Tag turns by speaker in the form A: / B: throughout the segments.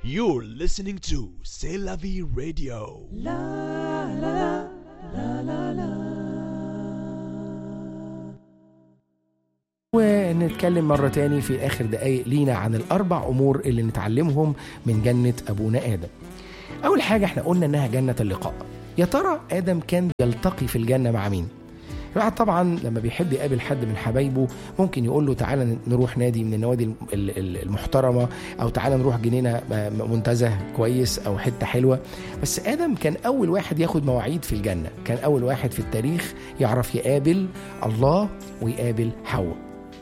A: You're listening to C'est la vie radio.
B: ونتكلم مرة تاني في آخر دقايق لينا عن الأربع أمور اللي نتعلمهم من جنة أبونا آدم أول حاجة احنا قلنا إنها جنة اللقاء يا ترى آدم كان يلتقي في الجنة مع مين؟ الواحد طبعا لما بيحب يقابل حد من حبايبه ممكن يقول له تعالى نروح نادي من النوادي ال- ال- المحترمه او تعالى نروح جنينه منتزه كويس او حته حلوه بس ادم كان اول واحد ياخد مواعيد في الجنه كان اول واحد في التاريخ يعرف يقابل الله ويقابل حواء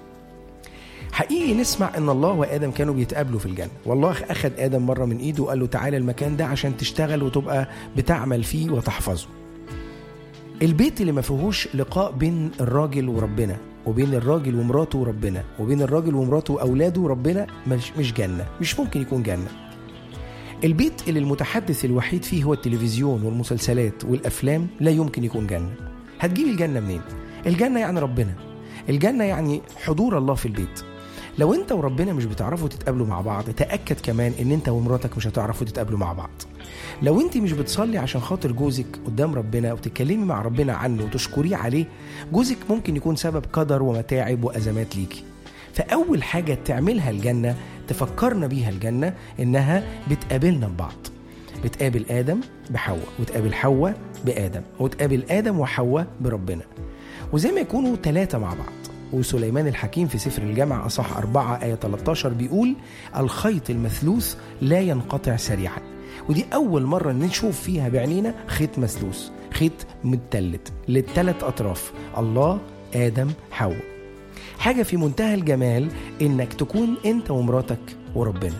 B: حقيقي نسمع ان الله وادم كانوا بيتقابلوا في الجنه والله اخذ ادم مره من ايده وقال له تعالى المكان ده عشان تشتغل وتبقى بتعمل فيه وتحفظه البيت اللي ما فيهوش لقاء بين الراجل وربنا وبين الراجل ومراته وربنا وبين الراجل ومراته واولاده وربنا مش مش جنه مش ممكن يكون جنه البيت اللي المتحدث الوحيد فيه هو التلفزيون والمسلسلات والافلام لا يمكن يكون جنه هتجيب الجنه منين الجنه يعني ربنا الجنه يعني حضور الله في البيت لو انت وربنا مش بتعرفوا تتقابلوا مع بعض تاكد كمان ان انت ومراتك مش هتعرفوا تتقابلوا مع بعض لو انت مش بتصلي عشان خاطر جوزك قدام ربنا وتتكلمي مع ربنا عنه وتشكريه عليه جوزك ممكن يكون سبب قدر ومتاعب وازمات ليكي فاول حاجه تعملها الجنه تفكرنا بيها الجنه انها بتقابلنا ببعض بتقابل ادم بحواء وتقابل حواء بادم وتقابل ادم وحواء بربنا وزي ما يكونوا ثلاثه مع بعض وسليمان الحكيم في سفر الجامع أصح أربعة آية 13 بيقول الخيط المثلوث لا ينقطع سريعا ودي أول مرة نشوف فيها بعينينا خيط مثلوث خيط متلت للثلاث أطراف الله آدم حواء حاجة في منتهى الجمال إنك تكون أنت ومراتك وربنا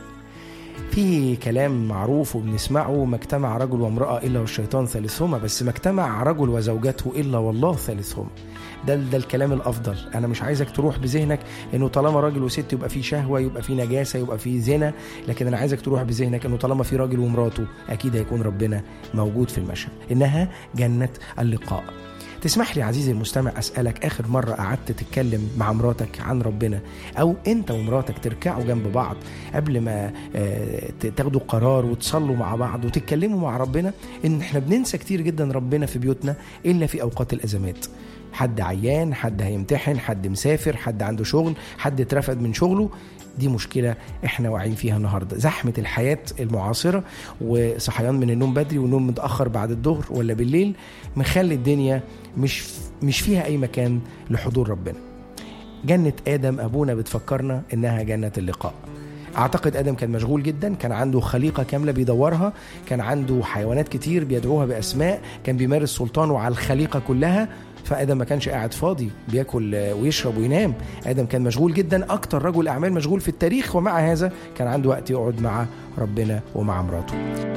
B: في كلام معروف وبنسمعه ما اجتمع رجل وامرأة إلا والشيطان ثالثهما بس ما اجتمع رجل وزوجته إلا والله ثالثهما ده ده الكلام الافضل انا مش عايزك تروح بذهنك انه طالما راجل وست يبقى في شهوه يبقى في نجاسه يبقى في زنا لكن انا عايزك تروح بذهنك انه طالما في راجل ومراته اكيد هيكون ربنا موجود في المشهد انها جنه اللقاء تسمح لي عزيزي المستمع اسالك اخر مره قعدت تتكلم مع مراتك عن ربنا او انت ومراتك تركعوا جنب بعض قبل ما آه، ت- تاخدوا قرار وتصلوا مع بعض وتتكلموا مع ربنا ان احنا بننسى كتير جدا ربنا في بيوتنا الا في اوقات الازمات حد عيان حد هيمتحن حد مسافر حد عنده شغل حد اترفد من شغله دي مشكلة احنا واعيين فيها النهاردة زحمة الحياة المعاصرة وصحيان من النوم بدري والنوم متأخر بعد الظهر ولا بالليل مخلي الدنيا مش مش فيها أي مكان لحضور ربنا جنة آدم أبونا بتفكرنا إنها جنة اللقاء أعتقد آدم كان مشغول جدا كان عنده خليقة كاملة بيدورها كان عنده حيوانات كتير بيدعوها بأسماء كان بيمارس سلطانه على الخليقة كلها فآدم ما كانش قاعد فاضي بياكل آه، ويشرب وينام آدم كان مشغول جدا أكتر رجل أعمال مشغول في التاريخ ومع هذا كان عنده وقت يقعد مع ربنا ومع مراته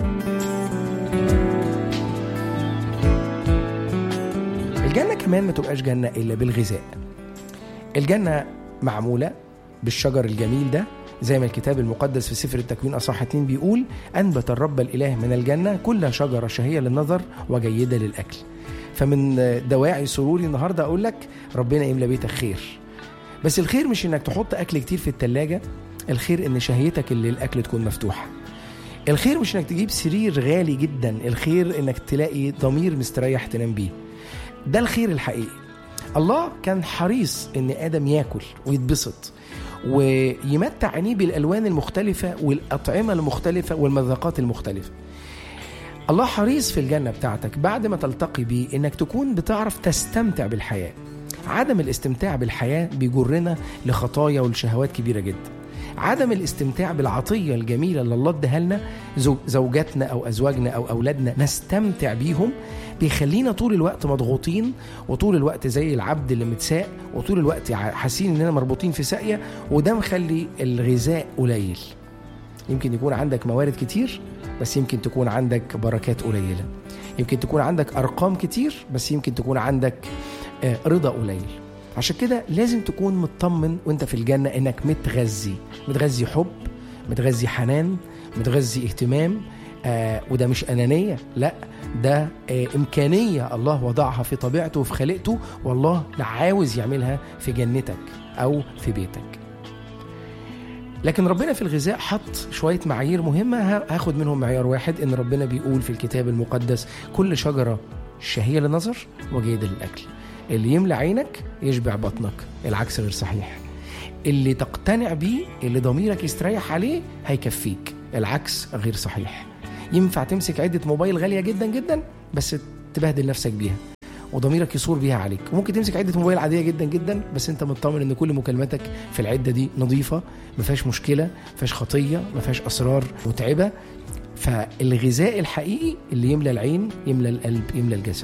B: الجنة كمان ما تبقاش جنة إلا بالغذاء الجنة معمولة بالشجر الجميل ده زي ما الكتاب المقدس في سفر التكوين أصح 2 بيقول أنبت الرب الإله من الجنة كل شجرة شهية للنظر وجيدة للأكل فمن دواعي سروري النهاردة أقول لك ربنا يملى بيتك خير بس الخير مش إنك تحط أكل كتير في التلاجة الخير إن شهيتك اللي الأكل تكون مفتوحة الخير مش إنك تجيب سرير غالي جدا الخير إنك تلاقي ضمير مستريح تنام بيه ده الخير الحقيقي الله كان حريص ان ادم ياكل ويتبسط ويمتع عينيه بالالوان المختلفه والاطعمه المختلفه والمذاقات المختلفه الله حريص في الجنه بتاعتك بعد ما تلتقي بيه انك تكون بتعرف تستمتع بالحياه عدم الاستمتاع بالحياه بيجرنا لخطايا ولشهوات كبيره جدا عدم الاستمتاع بالعطيه الجميله اللي الله اداها لنا زو- زوجاتنا او ازواجنا او اولادنا نستمتع بيهم بيخلينا طول الوقت مضغوطين وطول الوقت زي العبد اللي متساق وطول الوقت ع- حاسين اننا مربوطين في ساقيه وده مخلي الغذاء قليل يمكن يكون عندك موارد كتير بس يمكن تكون عندك بركات قليله يمكن تكون عندك ارقام كتير بس يمكن تكون عندك آه، رضا قليل عشان كده لازم تكون مطمن وانت في الجنه انك متغذي متغذي حب متغذي حنان متغذي اهتمام آه وده مش انانيه لا ده آه امكانيه الله وضعها في طبيعته وفي خلقته والله عاوز يعملها في جنتك او في بيتك لكن ربنا في الغذاء حط شوية معايير مهمة ه- هاخد منهم معيار واحد إن ربنا بيقول في الكتاب المقدس كل شجرة شهية للنظر وجيدة للأكل اللي يملى عينك يشبع بطنك العكس غير صحيح اللي تقتنع بيه اللي ضميرك يستريح عليه هيكفيك العكس غير صحيح ينفع تمسك عدة موبايل غالية جدا جدا بس تبهدل نفسك بيها وضميرك يصور بيها عليك ممكن تمسك عده موبايل عاديه جدا جدا بس انت مطمن ان كل مكالماتك في العده دي نظيفه ما فيهاش مشكله ما فيهاش خطيه ما فيهاش اسرار متعبه فالغذاء الحقيقي اللي يملى العين يملى القلب يملى الجسد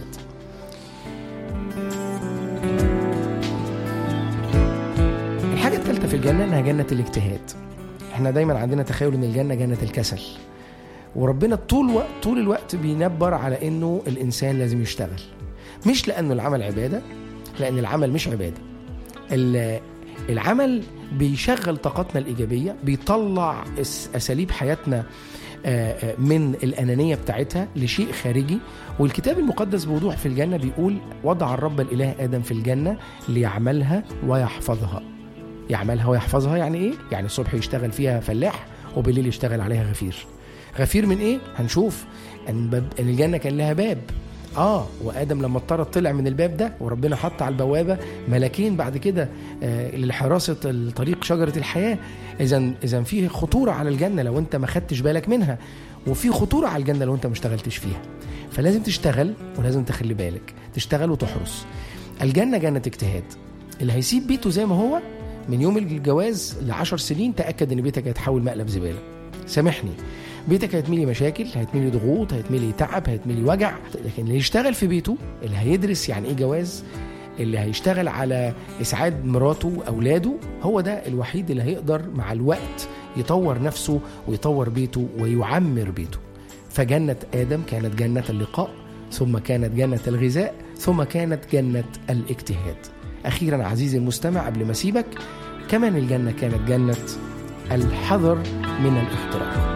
B: الحاجه الثالثه في الجنه انها جنه الاجتهاد احنا دايما عندنا تخيل ان الجنه جنه الكسل وربنا طول وقت طول الوقت بينبر على انه الانسان لازم يشتغل مش لانه العمل عباده لان العمل مش عباده ال- العمل بيشغل طاقتنا الايجابيه بيطلع أس- اساليب حياتنا آه، آه، من الانانيه بتاعتها لشيء خارجي والكتاب المقدس بوضوح في الجنه بيقول وضع الرب الاله ادم في الجنه ليعملها ويحفظها يعملها ويحفظها يعني ايه يعني الصبح يشتغل فيها فلاح وبالليل يشتغل عليها غفير غفير من ايه هنشوف ان, باب ان الجنه كان لها باب اه وادم لما اضطرد طلع من الباب ده وربنا حط على البوابه ملاكين بعد كده آه لحراسه الطريق شجره الحياه اذا اذا في خطوره على الجنه لو انت ما خدتش بالك منها وفي خطوره على الجنه لو انت ما اشتغلتش فيها فلازم تشتغل ولازم تخلي بالك تشتغل وتحرس الجنه جنه اجتهاد اللي هيسيب بيته زي ما هو من يوم الجواز لعشر سنين تاكد ان بيتك هيتحول مقلب زباله سامحني بيتك هيتملي مشاكل هيتملي ضغوط هيتملي تعب هيتملي وجع لكن اللي يشتغل في بيته اللي هيدرس يعني ايه جواز اللي هيشتغل على اسعاد مراته واولاده هو ده الوحيد اللي هيقدر مع الوقت يطور نفسه ويطور بيته ويعمر بيته فجنة آدم كانت جنة اللقاء ثم كانت جنة الغذاء ثم كانت جنة الاجتهاد أخيرا عزيزي المستمع قبل ما أسيبك كمان الجنة كانت جنة الحذر من الاختراق